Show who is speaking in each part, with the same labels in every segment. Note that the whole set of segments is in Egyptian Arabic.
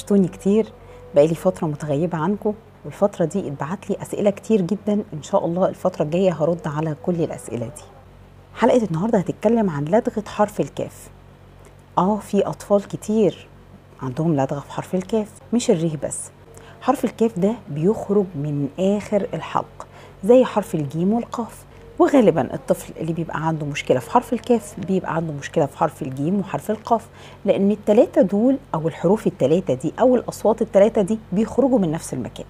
Speaker 1: وحشتوني كتير بقالي فترة متغيبة عنكم والفترة دي اتبعت لي أسئلة كتير جدا إن شاء الله الفترة الجاية هرد على كل الأسئلة دي حلقة النهاردة هتتكلم عن لدغة حرف الكاف اه في أطفال كتير عندهم لدغة في حرف الكاف مش الريه بس حرف الكاف ده بيخرج من آخر الحلق زي حرف الجيم والقاف وغالبا الطفل اللي بيبقى عنده مشكلة في حرف الكاف بيبقى عنده مشكلة في حرف الجيم وحرف القاف لأن التلاتة دول أو الحروف التلاتة دي أو الأصوات التلاتة دي بيخرجوا من نفس المكان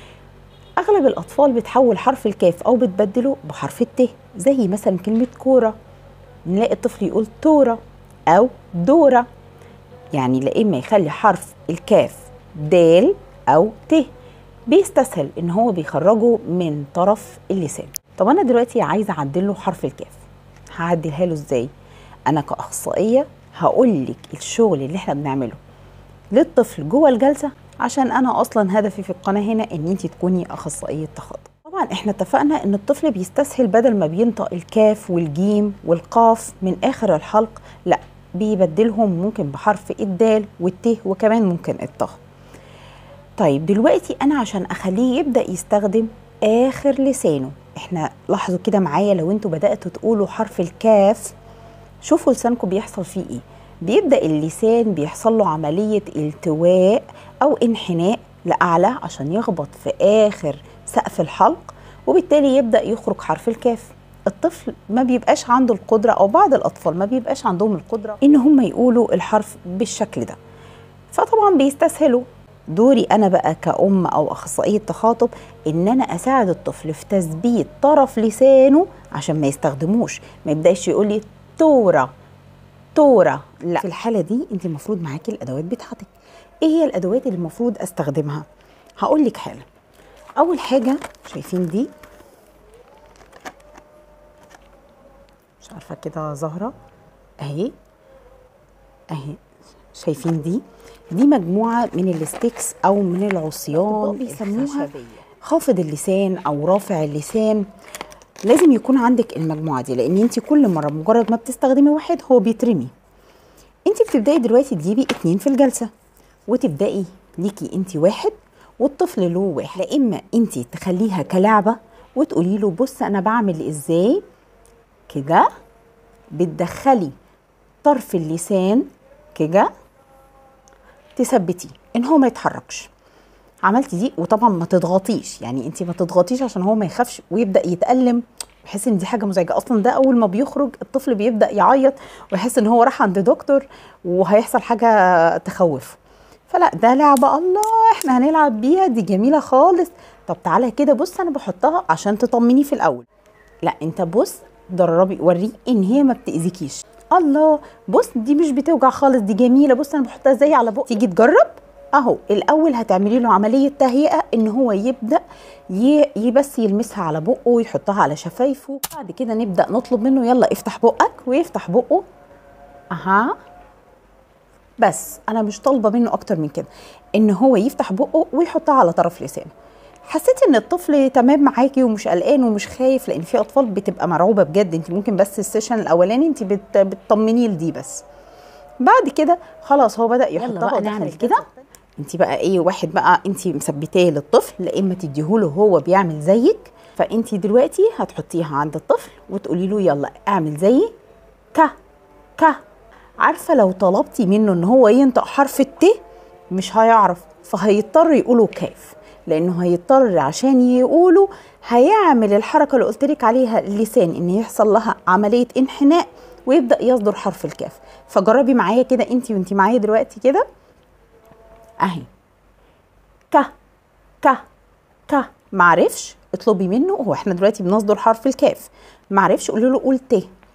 Speaker 1: أغلب الأطفال بتحول حرف الكاف أو بتبدله بحرف الت زي مثلا كلمة كورة نلاقي الطفل يقول تورة أو دورة يعني لا إما يخلي حرف الكاف دال أو ت بيستسهل إن هو بيخرجه من طرف اللسان طب أنا دلوقتي عايزة أعدل له حرف الكاف هعدلها له إزاي؟ أنا كأخصائية هقول لك الشغل اللي إحنا بنعمله للطفل جوه الجلسة عشان أنا أصلا هدفي في القناة هنا إن أنت تكوني أخصائية تخاطب طبعا احنا اتفقنا ان الطفل بيستسهل بدل ما بينطق الكاف والجيم والقاف من اخر الحلق لا بيبدلهم ممكن بحرف الدال والت وكمان ممكن الطه طيب دلوقتي انا عشان اخليه يبدا يستخدم اخر لسانه احنا لاحظوا كده معايا لو انتوا بداتوا تقولوا حرف الكاف شوفوا لسانكم بيحصل فيه ايه بيبدا اللسان بيحصل له عمليه التواء او انحناء لاعلى عشان يخبط في اخر سقف الحلق وبالتالي يبدا يخرج حرف الكاف الطفل ما بيبقاش عنده القدره او بعض الاطفال ما بيبقاش عندهم القدره ان هم يقولوا الحرف بالشكل ده فطبعا بيستسهلوا دوري انا بقى كأم او اخصائيه تخاطب ان انا اساعد الطفل في تثبيت طرف لسانه عشان ما يستخدموش ما يبداش يقول لي تورة تورة لا في الحاله دي انت المفروض معاكي الادوات بتاعتك ايه هي الادوات اللي المفروض استخدمها هقول لك حالا اول حاجه شايفين دي مش عارفه كده ظاهره اهي اهي شايفين دي دي مجموعه من الستيكس او من العصيان بيسموها خافض اللسان او رافع اللسان لازم يكون عندك المجموعه دي لان انت كل مره مجرد ما بتستخدمي واحد هو بيترمي انت بتبداي دلوقتي تجيبي اتنين في الجلسه وتبداي ليكي انت واحد والطفل له واحد لا اما انت تخليها كلعبه وتقولي له بص انا بعمل ازاي كده بتدخلي طرف اللسان كده تثبتيه ان هو ما يتحركش عملتي دي وطبعا ما تضغطيش يعني انت ما تضغطيش عشان هو ما يخافش ويبدا يتالم يحس ان دي حاجه مزعجه اصلا ده اول ما بيخرج الطفل بيبدا يعيط ويحس ان هو راح عند دكتور وهيحصل حاجه تخوفه فلا ده لعبه الله احنا هنلعب بيها دي جميله خالص طب تعالى كده بص انا بحطها عشان تطمنيه في الاول لا انت بص دربي وريه ان هي ما بتاذيكيش الله بص دي مش بتوجع خالص دي جميله بص انا بحطها ازاي على بقى تيجي تجرب اهو الاول هتعملي له عمليه تهيئه ان هو يبدا ي... بس يلمسها على بقه ويحطها على شفايفه بعد كده نبدا نطلب منه يلا افتح بقك ويفتح بقه اها بس انا مش طالبه منه اكتر من كده ان هو يفتح بقه ويحطها على طرف لسانه حسيتي ان الطفل تمام معاكي ومش قلقان ومش خايف لان في اطفال بتبقى مرعوبه بجد انت ممكن بس السيشن الاولاني انت بت... بتطمنيه لدي بس بعد كده خلاص هو بدا يحطها بقى نعمل كده انت بقى ايه واحد بقى انت مثبتاه للطفل لا اما تديهوله هو بيعمل زيك فانت دلوقتي هتحطيها عند الطفل وتقولي له يلا اعمل زيي ك ك عارفه لو طلبتي منه ان هو ينطق حرف الت مش هيعرف فهيضطر يقوله كاف لانه هيضطر عشان يقوله هيعمل الحركه اللي قلت لك عليها اللسان ان يحصل لها عمليه انحناء ويبدا يصدر حرف الكاف فجربي معايا كده انت وانت معايا دلوقتي كده اهي ك ك ك معرفش اطلبي منه هو احنا دلوقتي بنصدر حرف الكاف معرفش قولي له قول ت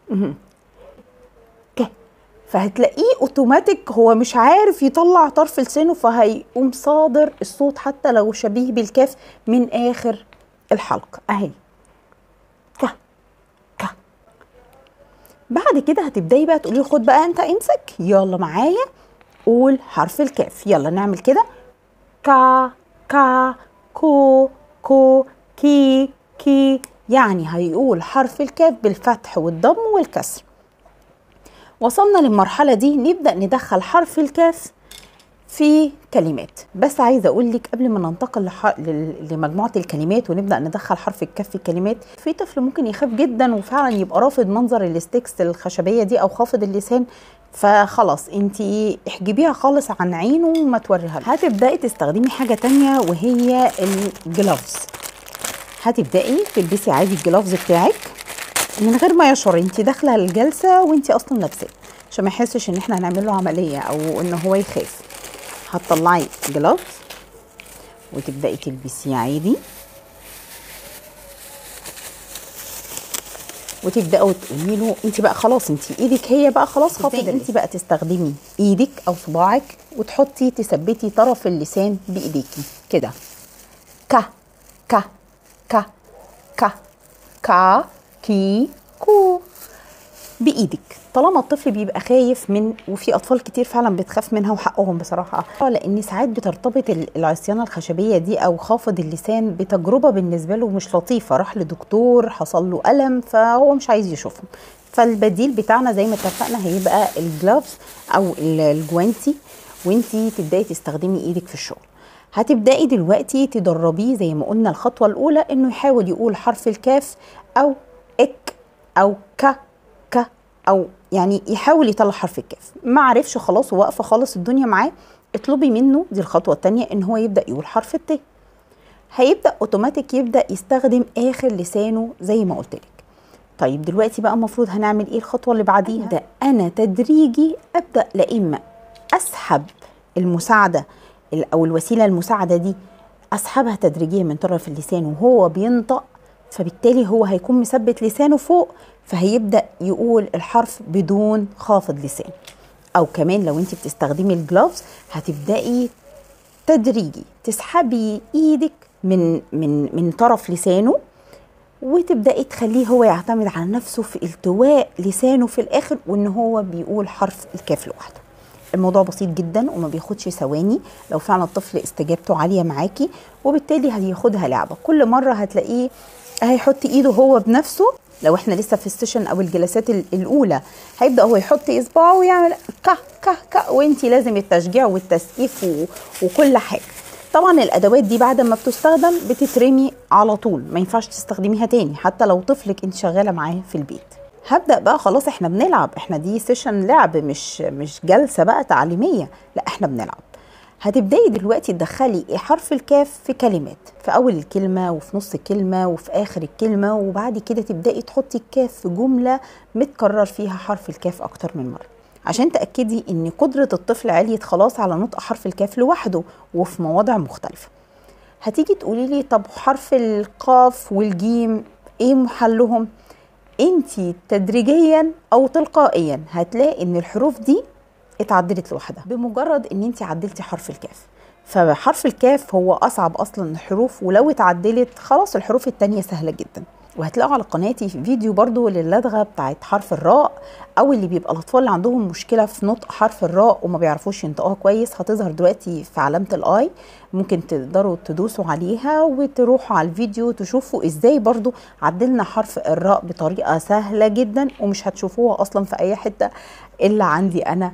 Speaker 1: ك فهتلاقيه اوتوماتيك هو مش عارف يطلع طرف لسانه فهيقوم صادر الصوت حتى لو شبيه بالكاف من اخر الحلق اهي ك ك بعد كده هتبداي بقى تقولي له خد بقى انت امسك يلا معايا قول حرف الكاف يلا نعمل كده كا كا كو كو كي كي يعني هيقول حرف الكاف بالفتح والضم والكسر وصلنا للمرحلة دي نبدأ ندخل حرف الكاف في كلمات بس عايزه اقول لك قبل ما ننتقل لح... لمجموعه الكلمات ونبدا ندخل حرف الكاف في الكلمات في طفل ممكن يخاف جدا وفعلا يبقى رافض منظر الستيكس الخشبيه دي او خافض اللسان فخلاص انت احجبيها خالص عن عينه وما توريها هتبداي تستخدمي حاجه تانية وهي الجلافز هتبداي تلبسي عادي الجلافز بتاعك من غير ما يشعر انت داخله الجلسه وانت اصلا لابساه عشان ما يحسش ان احنا هنعمل له عمليه او ان هو يخاف هتطلعي جلافز وتبداي تلبسيه عادي وتبداوا تقولي له انت بقى خلاص انت ايدك هي بقى خلاص خافض انت بقى تستخدمي ايدك او صباعك وتحطي تثبتي طرف اللسان بايديكي كده ك ك ك ك ك كي كو بايدك طالما الطفل بيبقى خايف من وفي اطفال كتير فعلا بتخاف منها وحقهم بصراحه لان ساعات بترتبط العصيانه الخشبيه دي او خافض اللسان بتجربه بالنسبه له مش لطيفه راح لدكتور حصل له الم فهو مش عايز يشوفهم فالبديل بتاعنا زي ما اتفقنا هيبقى الجلافز او الجوانتي وانتي تبداي تستخدمي ايدك في الشغل هتبداي دلوقتي تدربيه زي ما قلنا الخطوه الاولى انه يحاول يقول حرف الكاف او اك او ك ك او يعني يحاول يطلع حرف الكاف ما عرفش خلاص وواقفه خالص الدنيا معاه اطلبي منه دي الخطوه الثانيه ان هو يبدا يقول حرف الت هيبدا اوتوماتيك يبدا يستخدم اخر لسانه زي ما قلت لك طيب دلوقتي بقى المفروض هنعمل ايه الخطوه اللي بعديها ده انا تدريجي ابدا لا اما اسحب المساعده او الوسيله المساعده دي اسحبها تدريجيا من طرف اللسان وهو بينطق فبالتالي هو هيكون مثبت لسانه فوق فهيبدا يقول الحرف بدون خافض لسان او كمان لو انت بتستخدمي الجلوفز هتبداي تدريجي تسحبي ايدك من من من طرف لسانه وتبداي تخليه هو يعتمد على نفسه في التواء لسانه في الاخر وان هو بيقول حرف الكاف لوحده الموضوع بسيط جدا وما بياخدش ثواني لو فعلا الطفل استجابته عاليه معاكي وبالتالي هياخدها لعبه كل مره هتلاقيه هيحط ايده هو بنفسه لو احنا لسه في السيشن او الجلسات الاولى هيبدا هو يحط اصبعه ويعمل كه كه كه وانت لازم التشجيع والتسقيف وكل حاجه طبعا الادوات دي بعد ما بتستخدم بتترمي على طول ما ينفعش تستخدميها تاني حتى لو طفلك انت شغاله معاه في البيت هبدا بقى خلاص احنا بنلعب احنا دي سيشن لعب مش مش جلسه بقى تعليميه لا احنا بنلعب هتبداي دلوقتي تدخلي حرف الكاف في كلمات في اول الكلمه وفي نص الكلمه وفي اخر الكلمه وبعد كده تبداي تحطي الكاف في جمله متكرر فيها حرف الكاف اكتر من مره عشان تاكدي ان قدره الطفل عليت خلاص على نطق حرف الكاف لوحده وفي مواضع مختلفه هتيجي تقولي لي طب حرف القاف والجيم ايه محلهم انت تدريجيا او تلقائيا هتلاقي ان الحروف دي اتعدلت لوحدها بمجرد ان انت عدلتي حرف الكاف فحرف الكاف هو اصعب اصلا الحروف ولو اتعدلت خلاص الحروف التانية سهله جدا وهتلاقوا على قناتي فيديو برضو للدغه بتاعت حرف الراء او اللي بيبقى الاطفال اللي عندهم مشكله في نطق حرف الراء وما بيعرفوش ينطقوها كويس هتظهر دلوقتي في علامه الاي ممكن تقدروا تدوسوا عليها وتروحوا على الفيديو تشوفوا ازاي برضو عدلنا حرف الراء بطريقه سهله جدا ومش هتشوفوها اصلا في اي حته الا عندي انا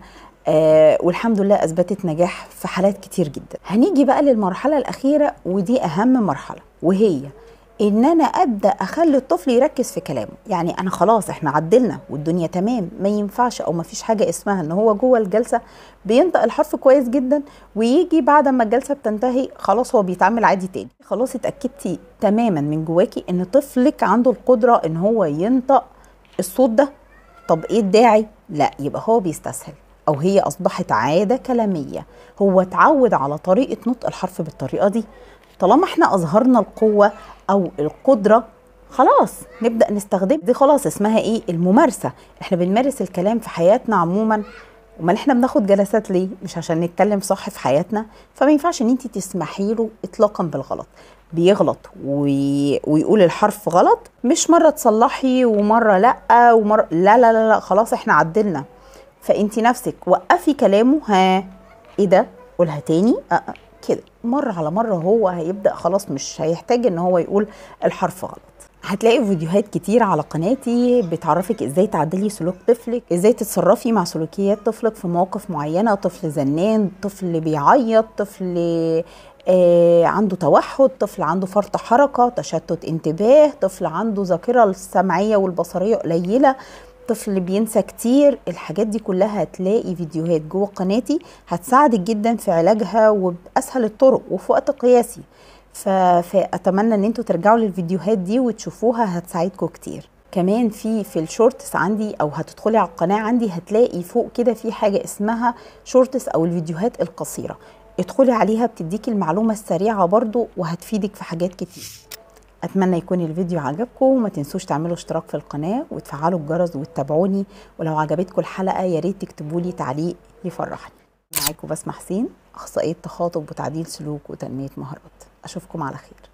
Speaker 1: آه والحمد لله اثبتت نجاح في حالات كتير جدا هنيجي بقى للمرحله الاخيره ودي اهم مرحله وهي ان انا ابدا اخلي الطفل يركز في كلامه يعني انا خلاص احنا عدلنا والدنيا تمام ما ينفعش او ما فيش حاجه اسمها ان هو جوه الجلسه بينطق الحرف كويس جدا ويجي بعد ما الجلسه بتنتهي خلاص هو بيتعامل عادي تاني خلاص اتاكدتي تماما من جواكي ان طفلك عنده القدره ان هو ينطق الصوت ده طب ايه الداعي لا يبقى هو بيستسهل او هي اصبحت عاده كلاميه هو اتعود على طريقه نطق الحرف بالطريقه دي طالما احنا اظهرنا القوه او القدره خلاص نبدا نستخدم دي خلاص اسمها ايه الممارسه احنا بنمارس الكلام في حياتنا عموما امال احنا بناخد جلسات ليه مش عشان نتكلم صح في حياتنا فما ينفعش ان انت تسمحي له اطلاقا بالغلط بيغلط وي... ويقول الحرف غلط مش مره تصلحي ومره لا ومره لا لا لا, لا خلاص احنا عدلنا فانت نفسك وقفي كلامه ها ايه ده قولها تاني أه كده مره على مره هو هيبدا خلاص مش هيحتاج ان هو يقول الحرف غلط هتلاقي فيديوهات كتير على قناتي بتعرفك ازاي تعدلي سلوك طفلك ازاي تتصرفي مع سلوكيات طفلك في مواقف معينة طفل زنان طفل بيعيط طفل آه عنده توحد طفل عنده فرط حركة تشتت انتباه طفل عنده ذاكرة السمعية والبصرية قليلة طفل بينسى كتير الحاجات دي كلها هتلاقي فيديوهات جوه قناتي هتساعدك جدا في علاجها وباسهل الطرق وفي وقت قياسي فاتمنى ان انتوا ترجعوا للفيديوهات دي وتشوفوها هتساعدكم كتير كمان في في الشورتس عندي او هتدخلي على القناه عندي هتلاقي فوق كده في حاجه اسمها شورتس او الفيديوهات القصيره ادخلي عليها بتديكي المعلومه السريعه برضو وهتفيدك في حاجات كتير اتمنى يكون الفيديو عجبكم وما تنسوش تعملوا اشتراك في القناه وتفعلوا الجرس وتتابعوني ولو عجبتكم الحلقه يا ريت تكتبوا لي تعليق يفرحني معاكم بسمة حسين اخصائيه تخاطب وتعديل سلوك وتنميه مهارات اشوفكم على خير